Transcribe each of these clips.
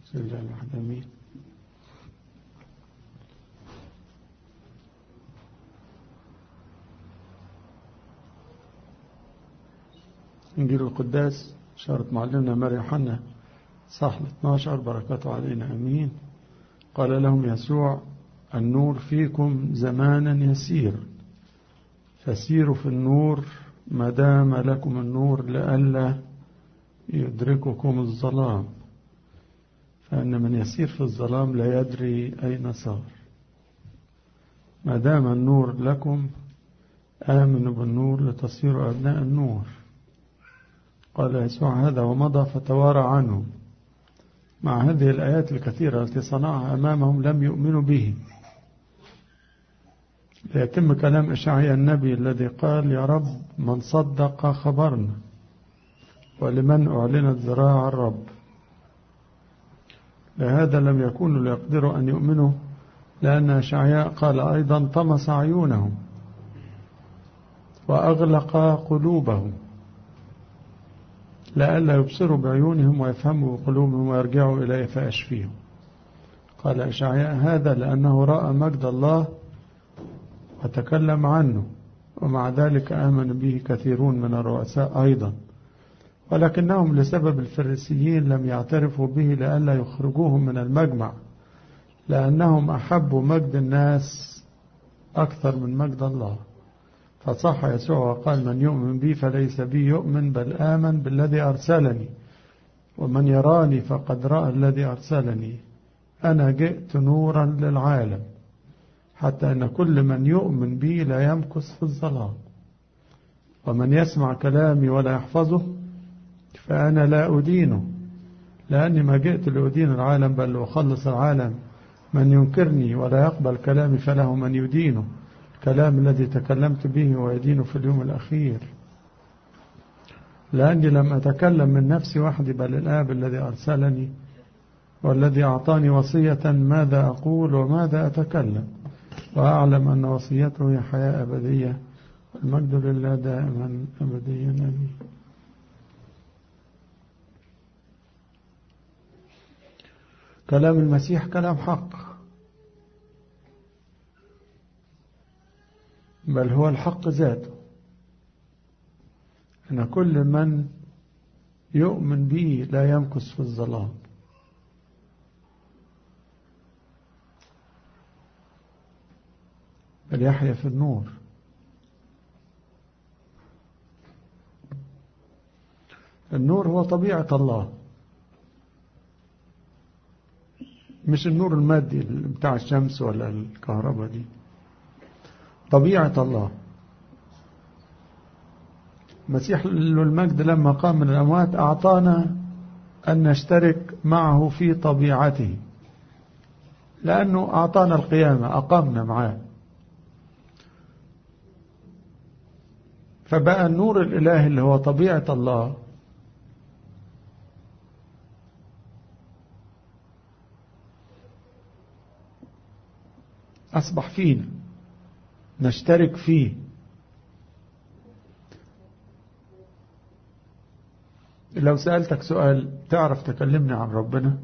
سجل واحد أمين إنجيل القداس شارة معلمنا ماري يوحنا صح 12 بركاته علينا أمين قال لهم يسوع النور فيكم زمانا يسير فسيروا في النور ما دام لكم النور لئلا يدرككم الظلام فأن من يسير في الظلام لا يدري أين صار ما دام النور لكم آمنوا بالنور لتصيروا أبناء النور قال يسوع هذا ومضى فتوارى عنهم مع هذه الآيات الكثيرة التي صنعها أمامهم لم يؤمنوا به ليتم كلام إشعياء النبي الذي قال يا رب من صدق خبرنا ولمن أعلنت ذراع الرب لهذا لم يكونوا ليقدروا أن يؤمنوا لأن إشعياء قال أيضا طمس عيونهم وأغلق قلوبهم لئلا يبصروا بعيونهم ويفهموا بقلوبهم ويرجعوا إليه فأشفيهم قال إشعياء هذا لأنه رأى مجد الله وتكلم عنه ومع ذلك آمن به كثيرون من الرؤساء أيضا ولكنهم لسبب الفريسيين لم يعترفوا به لئلا يخرجوهم من المجمع لأنهم أحبوا مجد الناس أكثر من مجد الله فصح يسوع وقال من يؤمن بي فليس بي يؤمن بل آمن بالذي أرسلني ومن يراني فقد رأى الذي أرسلني أنا جئت نورا للعالم حتى أن كل من يؤمن بي لا يمكث في الظلام ومن يسمع كلامي ولا يحفظه فأنا لا أدينه لأني ما جئت لأدين العالم بل لأخلص العالم من ينكرني ولا يقبل كلامي فله من يدينه الكلام الذي تكلمت به ويدين في اليوم الأخير لأني لم أتكلم من نفسي وحدي بل الآب الذي أرسلني والذي أعطاني وصية ماذا أقول وماذا أتكلم وأعلم أن وصيته هي حياة أبدية المجد لله دائما أبديا أمين كلام المسيح كلام حق بل هو الحق ذاته أن كل من يؤمن به لا يمكث في الظلام بل يحيا في النور النور هو طبيعة الله مش النور المادي بتاع الشمس ولا الكهرباء دي طبيعة الله مسيح له المجد لما قام من الأموات أعطانا أن نشترك معه في طبيعته لأنه أعطانا القيامة أقامنا معاه فبقى النور الإلهي اللي هو طبيعة الله أصبح فينا نشترك فيه لو سألتك سؤال تعرف تكلمني عن ربنا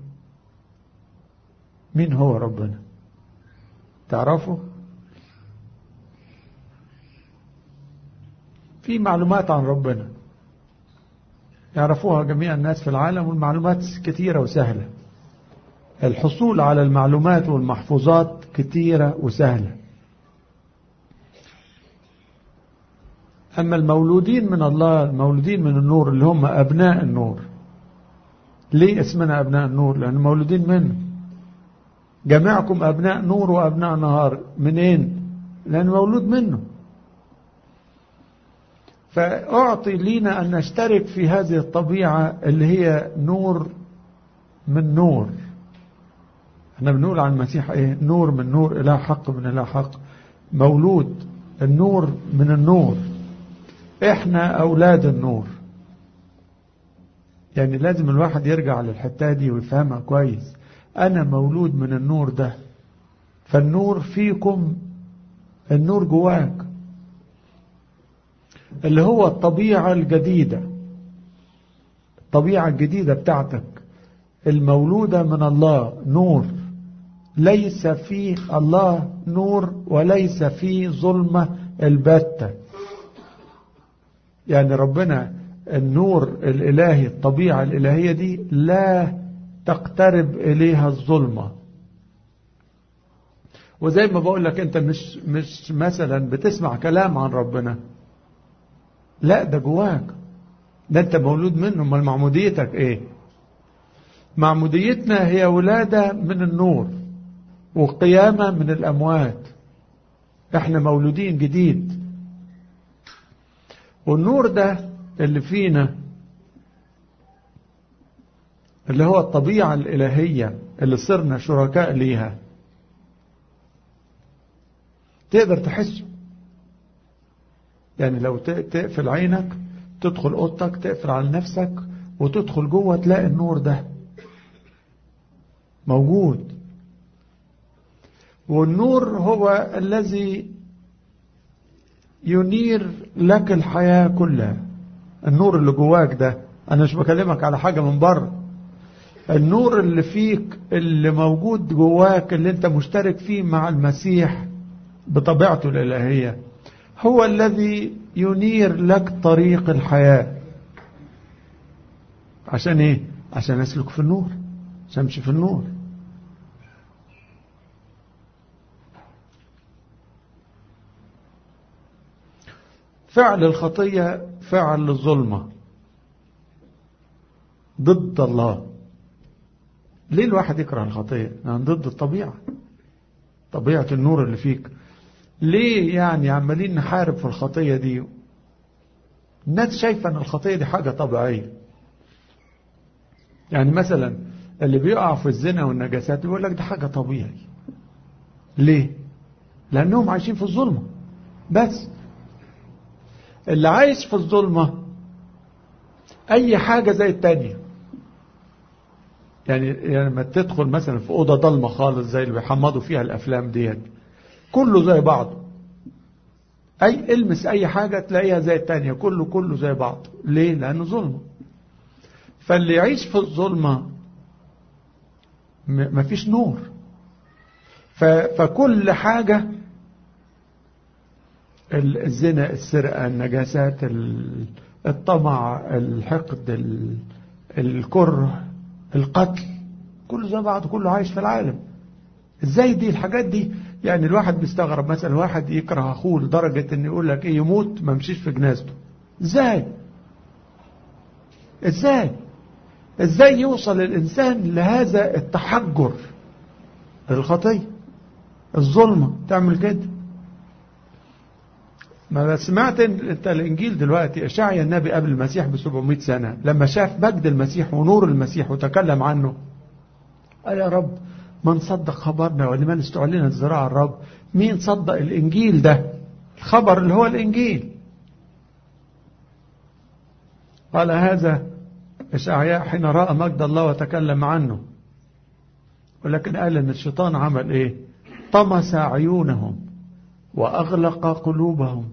مين هو ربنا تعرفه في معلومات عن ربنا يعرفوها جميع الناس في العالم والمعلومات كثيرة وسهلة الحصول على المعلومات والمحفوظات كثيرة وسهلة أما المولودين من الله المولودين من النور اللي هم أبناء النور ليه اسمنا أبناء النور لأن مولودين منه جميعكم أبناء نور وأبناء نهار منين لأن مولود منه فأعطي لينا أن نشترك في هذه الطبيعة اللي هي نور من نور احنا بنقول عن المسيح ايه نور من نور إله حق من إله حق مولود النور من النور احنا أولاد النور يعني لازم الواحد يرجع للحتة دي ويفهمها كويس أنا مولود من النور ده فالنور فيكم النور جواك اللي هو الطبيعة الجديدة الطبيعة الجديدة بتاعتك المولودة من الله نور ليس فيه الله نور وليس فيه ظلمة البتة يعني ربنا النور الإلهي الطبيعة الإلهية دي لا تقترب إليها الظلمة وزي ما بقول لك أنت مش, مش مثلا بتسمع كلام عن ربنا لا ده جواك ده أنت مولود منه ما معموديتك إيه معموديتنا هي ولادة من النور وقيامة من الأموات احنا مولودين جديد والنور ده اللي فينا اللي هو الطبيعة الإلهية اللي صرنا شركاء ليها تقدر تحسه يعني لو تقفل عينك تدخل اوضتك تقفل على نفسك وتدخل جوه تلاقي النور ده موجود والنور هو الذي ينير لك الحياة كلها النور اللي جواك ده أنا مش بكلمك على حاجة من بره النور اللي فيك اللي موجود جواك اللي انت مشترك فيه مع المسيح بطبيعته الإلهية هو الذي ينير لك طريق الحياة عشان ايه عشان اسلك في النور عشان امشي في النور فعل الخطية فعل الظلمة ضد الله ليه الواحد يكره الخطية يعني ضد الطبيعة طبيعة النور اللي فيك ليه يعني عمالين نحارب في الخطية دي الناس شايفة ان الخطية دي حاجة طبيعية يعني مثلا اللي بيقع في الزنا والنجاسات بيقول لك ده حاجة طبيعي ليه لانهم عايشين في الظلمة بس اللي عايش في الظلمة اي حاجة زي التانية يعني يعني لما تدخل مثلا في اوضه ضلمه خالص زي اللي بيحمضوا فيها الافلام ديت كله زي بعضه اي المس اي حاجه تلاقيها زي التانية كله كله زي بعض ليه لانه ظلمه فاللي يعيش في الظلمه مفيش نور فكل حاجه الزنا السرقه النجاسات الطمع الحقد الكره القتل كله زي بعض كله عايش في العالم ازاي دي الحاجات دي يعني الواحد بيستغرب مثلا واحد يكره اخوه لدرجة ان يقول لك ايه يموت ما مشيش في جنازته ازاي ازاي ازاي يوصل الانسان لهذا التحجر الخطية الظلمة تعمل كده ما سمعت انت الانجيل دلوقتي اشعيا النبي قبل المسيح ب 700 سنة لما شاف مجد المسيح ونور المسيح وتكلم عنه قال يا رب من صدق خبرنا ولمن استعلنت ذراع الرب مين صدق الانجيل ده الخبر اللي هو الانجيل قال هذا اشعياء حين راى مجد الله وتكلم عنه ولكن قال ان الشيطان عمل ايه طمس عيونهم واغلق قلوبهم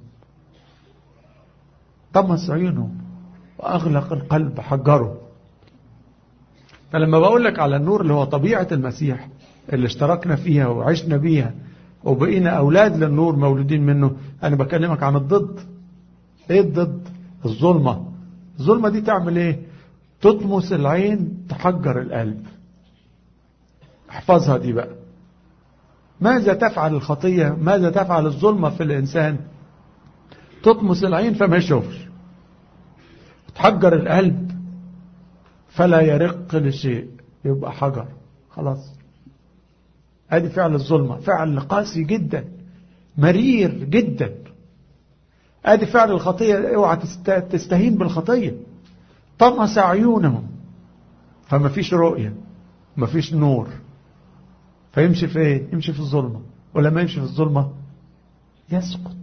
طمس عيونهم وأغلق القلب حجره فلما بقول لك على النور اللي هو طبيعة المسيح اللي اشتركنا فيها وعشنا بيها وبقينا أولاد للنور مولودين منه أنا بكلمك عن الضد إيه الضد الظلمة الظلمة دي تعمل إيه تطمس العين تحجر القلب احفظها دي بقى ماذا تفعل الخطية ماذا تفعل الظلمة في الإنسان تطمس العين فما يشوفش تحجر القلب فلا يرق لشيء يبقى حجر خلاص ادي فعل الظلمة فعل قاسي جدا مرير جدا ادي فعل الخطية اوعى تستهين بالخطية طمس عيونهم فما فيش رؤية ما فيش نور فيمشي في ايه يمشي في الظلمة ولما يمشي في الظلمة يسقط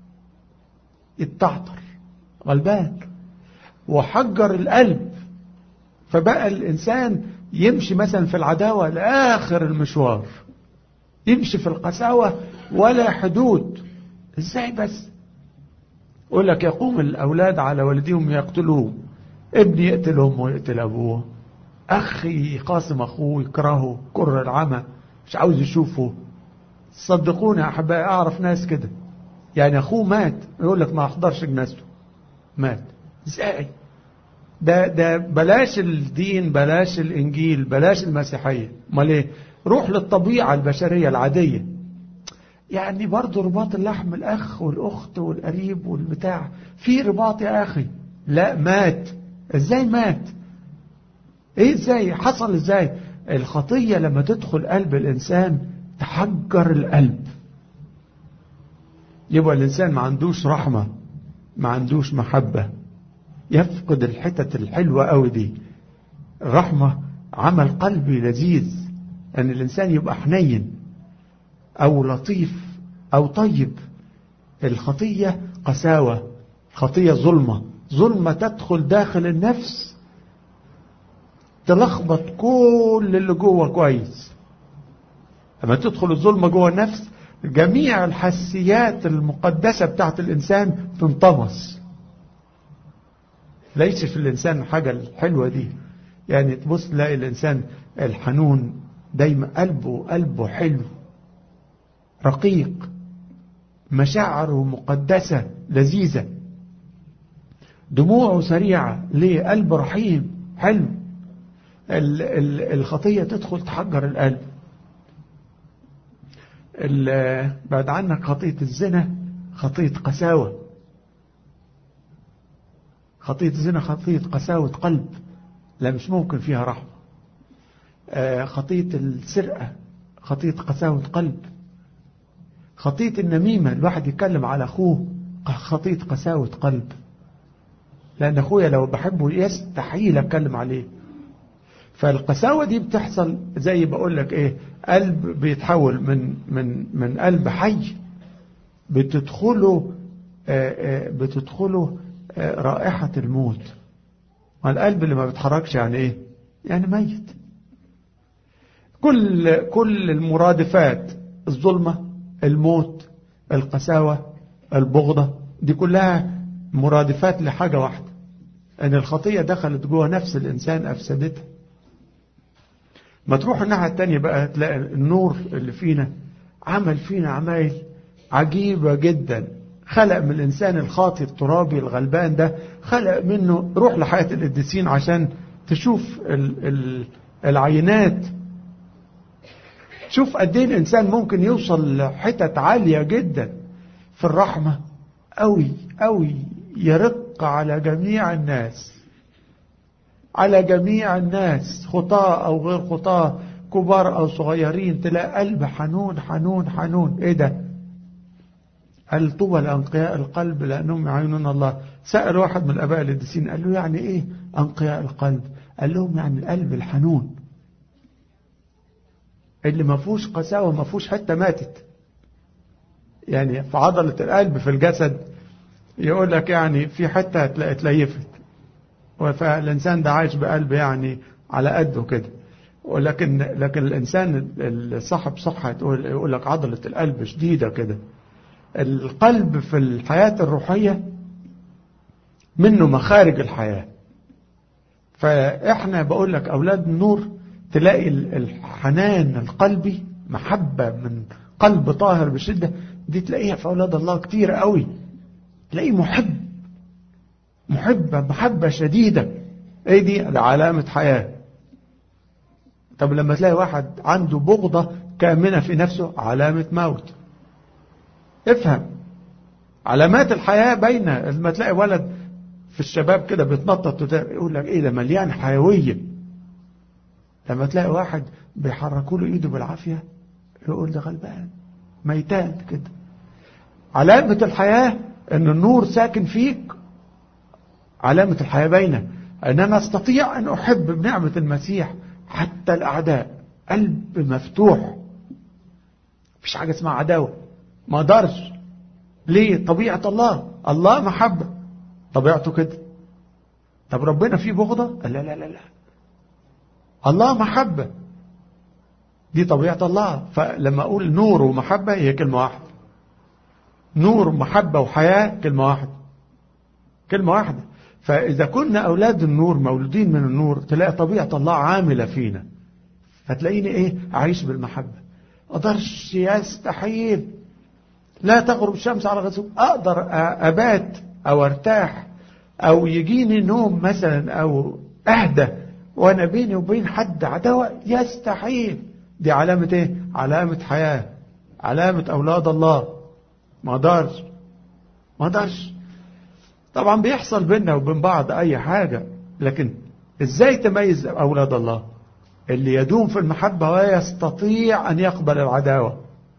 يتعطر غلبان وحجر القلب فبقى الإنسان يمشي مثلا في العداوة لآخر المشوار يمشي في القساوة ولا حدود ازاي بس يقول لك يقوم الأولاد على والديهم يقتلوه ابن يقتل أمه ويقتل أبوه أخ يقاسم أخوه يكرهه كره العمى مش عاوز يشوفه صدقوني يا أحبائي أعرف ناس كده يعني أخوه مات يقول لك ما أحضرش جنازته مات ازاي ده ده بلاش الدين بلاش الإنجيل بلاش المسيحية امال ايه روح للطبيعة البشرية العادية يعني برضه رباط اللحم الأخ والأخت والقريب والبتاع في رباط يا أخي لا مات ازاي مات ايه ازاي حصل ازاي الخطية لما تدخل قلب الإنسان تحجر القلب يبقى الإنسان ما عندوش رحمة ما عندوش محبة يفقد الحتت الحلوة قوي دي الرحمة عمل قلبي لذيذ أن الإنسان يبقى حنين أو لطيف أو طيب الخطية قساوة خطية ظلمة ظلمة تدخل داخل النفس تلخبط كل اللي جوه كويس لما تدخل الظلمة جوه النفس جميع الحسيات المقدسة بتاعت الإنسان تنطمس ليس في الإنسان حاجة الحلوة دي يعني تبص تلاقي الإنسان الحنون دايما قلبه قلبه حلو رقيق مشاعره مقدسة لذيذة دموعه سريعة ليه قلب رحيم حلو الخطية تدخل تحجر القلب بعد عنك خطية الزنا خطية قساوة خطية الزنا خطية قساوة قلب لا مش ممكن فيها رحمة خطية السرقة خطية قساوة قلب خطية النميمة الواحد يتكلم على أخوه خطية قساوة قلب لأن أخويا لو بحبه يستحيل أتكلم عليه فالقساوة دي بتحصل زي بقول لك إيه قلب بيتحول من من من قلب حي بتدخله بتدخله رائحة الموت والقلب اللي ما بيتحركش يعني ايه يعني ميت كل كل المرادفات الظلمة الموت القساوة البغضة دي كلها مرادفات لحاجة واحدة ان الخطية دخلت جوه نفس الانسان افسدتها ما تروح الناحية التانية بقى تلاقي النور اللي فينا عمل فينا عمايل عجيبة جدا خلق من الإنسان الخاطي الترابي الغلبان ده خلق منه روح لحياة القديسين عشان تشوف ال ال العينات شوف قد ايه الإنسان ممكن يوصل لحتت عالية جدا في الرحمة قوي قوي يرق على جميع الناس على جميع الناس خطاة أو غير خطاة كبار أو صغيرين تلاقي قلب حنون حنون حنون إيه ده قال طوبى لأنقياء القلب لأنهم يعينون الله سأل واحد من الآباء القديسين قال له يعني إيه أنقياء القلب قال لهم يعني القلب الحنون اللي ما فيهوش قساوة ما فيهوش حتة ماتت يعني في عضلة القلب في الجسد يقول لك يعني في حتة اتليفت فالإنسان ده عايش بقلب يعني على قده كده ولكن لكن الإنسان الصاحب صحة يقول, يقول لك عضلة القلب شديدة كده القلب في الحياة الروحية منه مخارج الحياة فإحنا بقول لك أولاد النور تلاقي الحنان القلبي محبة من قلب طاهر بشدة دي تلاقيها في أولاد الله كتير قوي تلاقيه محب محبة محبة شديدة ايه دي ده علامة حياة طب لما تلاقي واحد عنده بغضة كامنة في نفسه علامة موت افهم علامات الحياة باينة لما تلاقي ولد في الشباب كده بيتنطط يقول لك ايه ده مليان حيوية لما تلاقي واحد بيحركوا له ايده بالعافية يقول ده غلبان ميتان كده علامة الحياة ان النور ساكن فيك علامة الحياة باينة ان انا استطيع ان احب بنعمة المسيح حتى الاعداء قلب مفتوح مفيش حاجة اسمها عداوة ما اقدرش ليه طبيعة الله الله محبة طبيعته كده طب ربنا فيه بغضة لا لا لا لا الله محبة دي طبيعة الله فلما أقول نور ومحبة هي كلمة واحدة نور ومحبة وحياة كلمة واحدة كلمة واحدة فإذا كنا أولاد النور مولودين من النور تلاقي طبيعة الله عاملة فينا فتلاقيني إيه أعيش بالمحبة أقدرش يستحيل لا تغرب الشمس على غزو أقدر أبات أو أرتاح أو يجيني نوم مثلا أو أهدى وأنا بيني وبين حد عداوة يستحيل دي علامة إيه؟ علامة حياة علامة أولاد الله ما أقدرش ما أقدرش طبعا بيحصل بيننا وبين بعض أي حاجة لكن إزاي تميز أولاد الله اللي يدوم في المحبة ويستطيع أن يقبل العداوة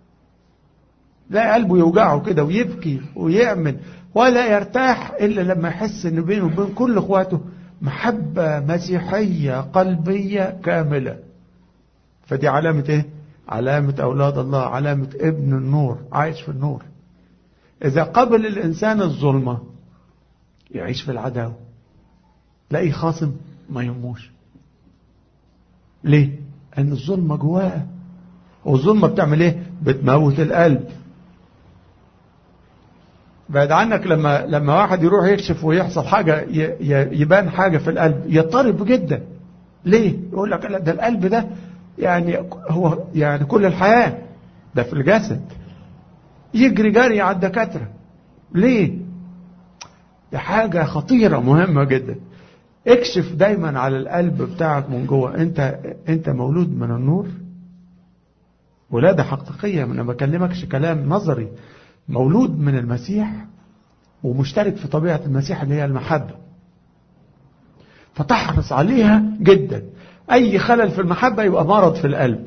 لا قلبه يوجعه كده ويبكي ويعمل ولا يرتاح إلا لما يحس أن بينه وبين كل اخواته محبة مسيحية قلبية كاملة فدي علامة ايه علامة أولاد الله علامة ابن النور عايش في النور إذا قبل الإنسان الظلمة يعيش في العداوة لاقي خاصم ما يهموش ليه أن الظلمة جواه والظلمة بتعمل ايه بتموت القلب بعد عنك لما لما واحد يروح يكشف ويحصل حاجة يبان حاجة في القلب يضطرب جدا ليه يقول لك لا ده القلب ده يعني هو يعني كل الحياة ده في الجسد يجري جري على الدكاترة ليه دي حاجة خطيرة مهمة جدا اكشف دايما على القلب بتاعك من جوه انت انت مولود من النور ولادة حقيقية انا ما بكلمكش كلام نظري مولود من المسيح ومشترك في طبيعة المسيح اللي هي المحبة فتحرص عليها جدا أي خلل في المحبة يبقى مرض في القلب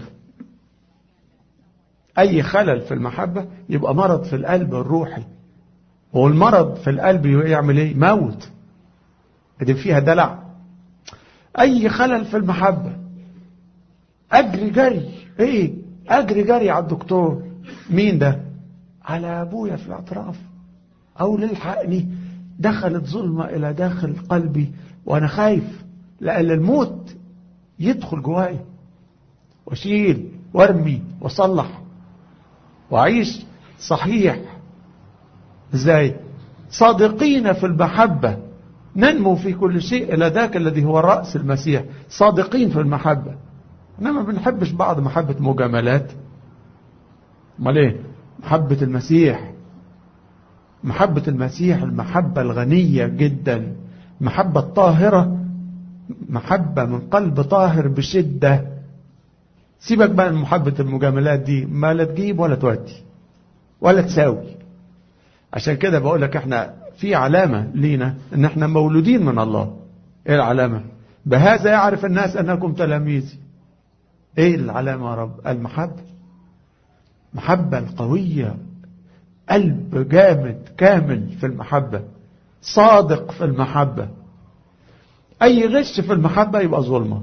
أي خلل في المحبة يبقى مرض في القلب الروحي والمرض في القلب يعمل ايه موت دي فيها دلع أي خلل في المحبة أجري جري إيه أجري جري على الدكتور مين ده على أبويا في الأطراف أو للحقني دخلت ظلمة إلى داخل قلبي وأنا خايف لأن الموت يدخل جواي واشيل وارمي واصلح واعيش صحيح ازاي صادقين في المحبة ننمو في كل شيء إلى ذاك الذي هو رأس المسيح صادقين في المحبة إنما بنحبش بعض محبة مجاملات امال ايه محبة المسيح محبة المسيح المحبة الغنية جدا محبة طاهرة محبة من قلب طاهر بشدة سيبك بقى من محبة المجاملات دي ما لا تجيب ولا تودي ولا تساوي عشان كده بقول لك احنا في علامة لينا ان احنا مولودين من الله ايه العلامة بهذا يعرف الناس انكم تلاميذي ايه العلامة يا رب المحبة محبة القوية قلب جامد كامل في المحبة صادق في المحبة أي غش في المحبة يبقى ظلمة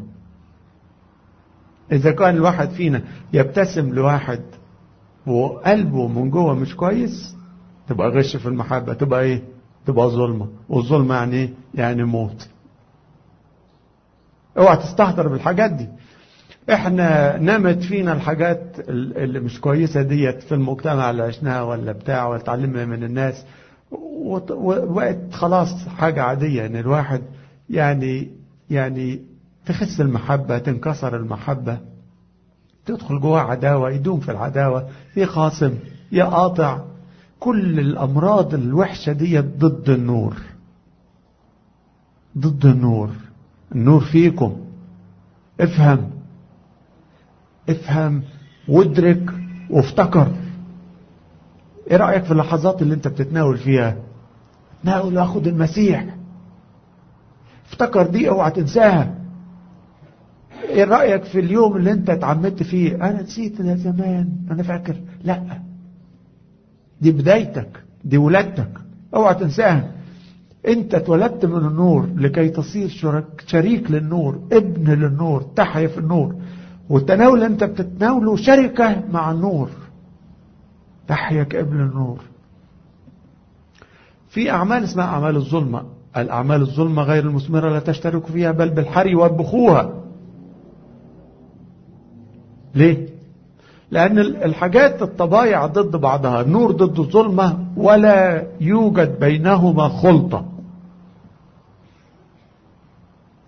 إذا كان الواحد فينا يبتسم لواحد وقلبه من جوه مش كويس تبقى غش في المحبة تبقى إيه تبقى ظلمة والظلمة يعني إيه يعني موت اوعى تستهتر بالحاجات دي احنا نمت فينا الحاجات اللي مش كويسة ديت في المجتمع اللي عشناها ولا بتاع ولا اتعلمنا من الناس وبقت خلاص حاجة عادية ان الواحد يعني يعني تخس المحبة تنكسر المحبة تدخل جواه عداوة يدوم في العداوة يخاصم يقاطع كل الأمراض الوحشة دي ضد النور ضد النور النور فيكم افهم افهم وادرك وافتكر ايه رأيك في اللحظات اللي انت بتتناول فيها تناول واخد المسيح افتكر دي اوعى تنساها ايه رأيك في اليوم اللي انت اتعمدت فيه انا نسيت ده زمان انا فاكر لا دي بدايتك دي ولادتك اوعى تنساها انت اتولدت من النور لكي تصير شريك للنور ابن للنور تحيا في النور والتناول اللي انت بتتناوله شركة مع النور تحيا كابن النور في أعمال اسمها أعمال الظلمة الأعمال الظلمة غير المثمرة لا تشترك فيها بل بالحري وبخوها ليه؟ لأن الحاجات الطبايع ضد بعضها النور ضد الظلمة ولا يوجد بينهما خلطة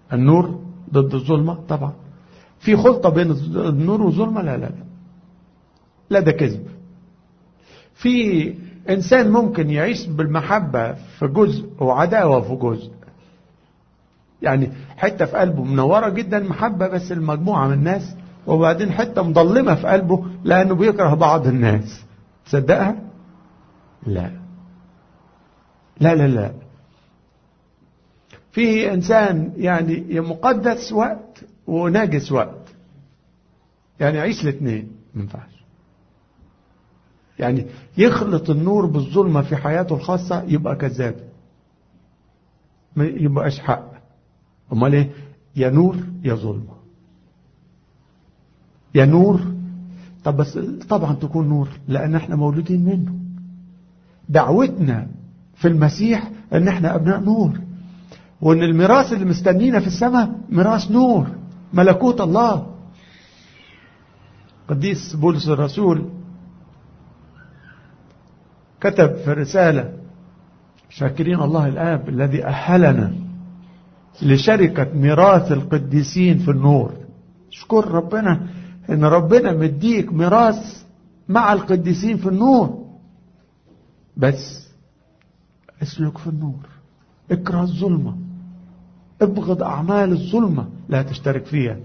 النور ضد الظلمة طبعا في خلطة بين النور والظلمة لا لا لا لا ده كذب في إنسان ممكن يعيش بالمحبة في جزء وعداوة في جزء يعني حتة في قلبه منورة جدا محبة بس المجموعة من الناس وبعدين حتة مظلمة في قلبه لأنه بيكره بعض الناس تصدقها؟ لا لا لا لا في إنسان يعني مقدس وقت وناجس وقت يعني يعيش الاثنين ما ينفعش يعني يخلط النور بالظلمة في حياته الخاصة يبقى كذاب ما يبقاش حق امال ايه يا نور يا ظلمة يا نور طب بس طبعا تكون نور لان احنا مولودين منه دعوتنا في المسيح ان احنا ابناء نور وان الميراث اللي مستنينا في السماء ميراث نور ملكوت الله قديس بولس الرسول كتب في الرسالة شاكرين الله الآب الذي أهلنا لشركة ميراث القديسين في النور اشكر ربنا ان ربنا مديك ميراث مع القديسين في النور بس اسلك في النور اكره الظلمة ابغض اعمال الظلمة لا تشترك فيها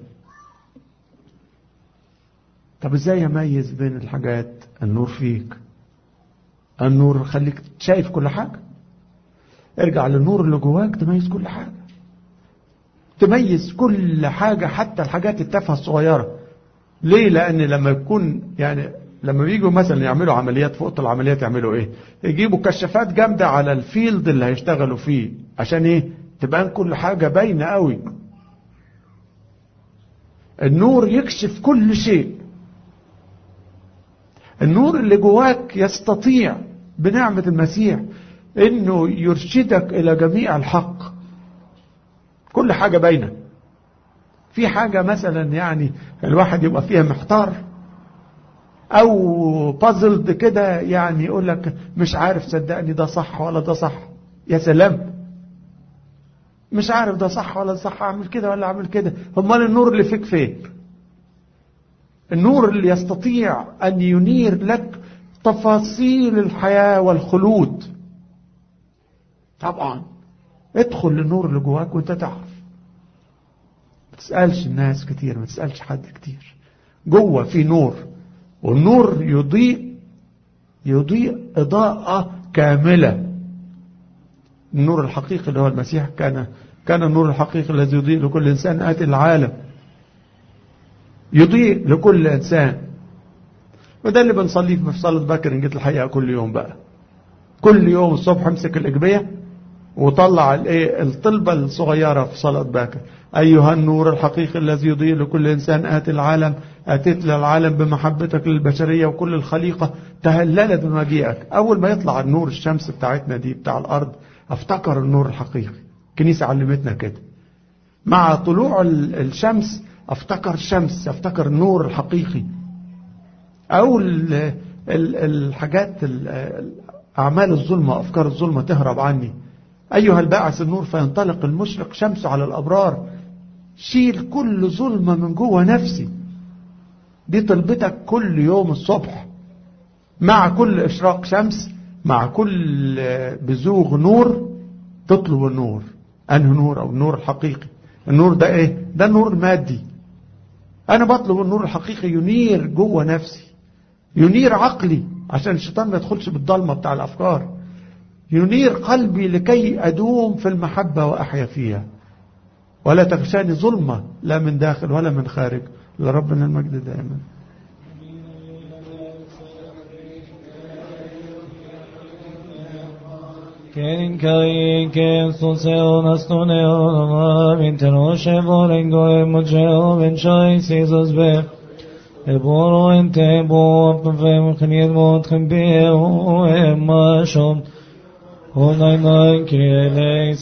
طب ازاي اميز بين الحاجات النور فيك النور خليك شايف كل حاجة ارجع للنور اللي جواك تميز كل حاجة تميز كل حاجة حتى الحاجات التافهة الصغيرة ليه لان لما يكون يعني لما بيجوا مثلا يعملوا عمليات في اوضه العمليات يعملوا ايه يجيبوا كشافات جامده على الفيلد اللي هيشتغلوا فيه عشان ايه تبان كل حاجه باينه قوي النور يكشف كل شيء النور اللي جواك يستطيع بنعمة المسيح انه يرشدك الى جميع الحق كل حاجة باينة في حاجة مثلا يعني الواحد يبقى فيها محتار او بازلد كده يعني يقول لك مش عارف صدقني ده صح ولا ده صح يا سلام مش عارف ده صح ولا ده صح اعمل كده ولا اعمل كده امال النور اللي فيك فين النور اللي يستطيع ان ينير لك تفاصيل الحياة والخلود طبعا ادخل للنور اللي جواك وانت تعرف ما تسألش الناس كتير ما تسألش حد كتير جوه في نور والنور يضيء يضيء إضاءة كاملة النور الحقيقي اللي هو المسيح كان كان النور الحقيقي الذي يضيء لكل إنسان آتي العالم يضيء لكل إنسان وده اللي بنصليه في صلاة بكر إن جيت الحقيقة كل يوم بقى كل يوم الصبح امسك الإجبية وطلع الايه الطلبة الصغيرة في صلاة باكر أيها النور الحقيقي الذي يضيء لكل إنسان آتي العالم أتيت للعالم بمحبتك للبشرية وكل الخليقة تهللت بمجيئك أول ما يطلع النور الشمس بتاعتنا دي بتاع الأرض افتكر النور الحقيقي الكنيسة علمتنا كده مع طلوع الشمس افتكر الشمس افتكر النور الحقيقي أو ال ال الحاجات أعمال الظلمة أفكار الظلمة تهرب عني أيها الباعث النور فينطلق المشرق شمسه على الأبرار شيل كل ظلمة من جوه نفسي دي طلبتك كل يوم الصبح مع كل إشراق شمس مع كل بزوغ نور تطلب النور أنه نور أو النور الحقيقي النور ده إيه ده النور المادي أنا بطلب النور الحقيقي ينير جوه نفسي ينير عقلي عشان الشيطان ما يدخلش بالضلمة بتاع الأفكار ينير قلبي لكي أدوم في المحبة وأحيا فيها ولا تغشاني ظلمة لا من داخل ولا من خارج لربنا المجد دائما Ken kai ken soseo nastoneo min tenoshe volengo e mojeo ben shai sizos be e boro ente bo apvem khniel mot khmbeo e mashom onay nay krele